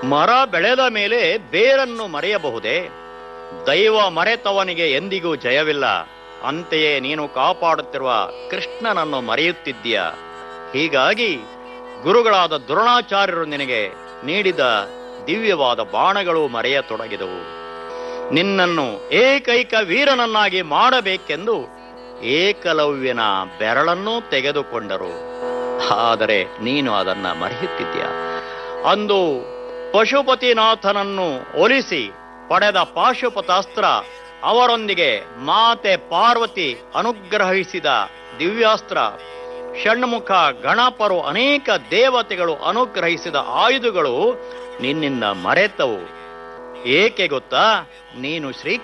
ಮರ ಬೆಳೆದ ಮೇಲೆ ಬೇರನ್ನು ಮರೆಯಬಹುದೇ ದೈವ ಮರೆತವನಿಗೆ ಎಂದಿಗೂ ಜಯವಿಲ್ಲ ಅಂತೆಯೇ ನೀನು ಕಾಪಾಡುತ್ತಿರುವ ಕೃಷ್ಣನನ್ನು ಮರೆಯುತ್ತಿದ್ದೀಯ ಹೀಗಾಗಿ ಗುರುಗಳಾದ ದ್ರೋಣಾಚಾರ್ಯರು ನಿನಗೆ ನೀಡಿದ ದಿವ್ಯವಾದ ಬಾಣಗಳು ಮರೆಯತೊಡಗಿದವು ನಿನ್ನನ್ನು ಏಕೈಕ ವೀರನನ್ನಾಗಿ ಮಾಡಬೇಕೆಂದು ಏಕಲವ್ಯನ ಬೆರಳನ್ನೂ ತೆಗೆದುಕೊಂಡರು ಆದರೆ ನೀನು ಅದನ್ನ ಮರೆಯುತ್ತಿದ್ಯಾ ಅಂದು ಪಶುಪತಿನಾಥನನ್ನು ಒಲಿಸಿ ಪಡೆದ ಪಾಶುಪತಾಸ್ತ್ರ ಅವರೊಂದಿಗೆ ಮಾತೆ ಪಾರ್ವತಿ ಅನುಗ್ರಹಿಸಿದ ದಿವ್ಯಾಸ್ತ್ರ ಷಣ್ಮುಖ ಗಣಪರು ಅನೇಕ ದೇವತೆಗಳು ಅನುಗ್ರಹಿಸಿದ ಆಯುಧಗಳು ನಿನ್ನಿಂದ ಮರೆತವು ಏಕೆ ಗೊತ್ತಾ ನೀನು ಶ್ರೀ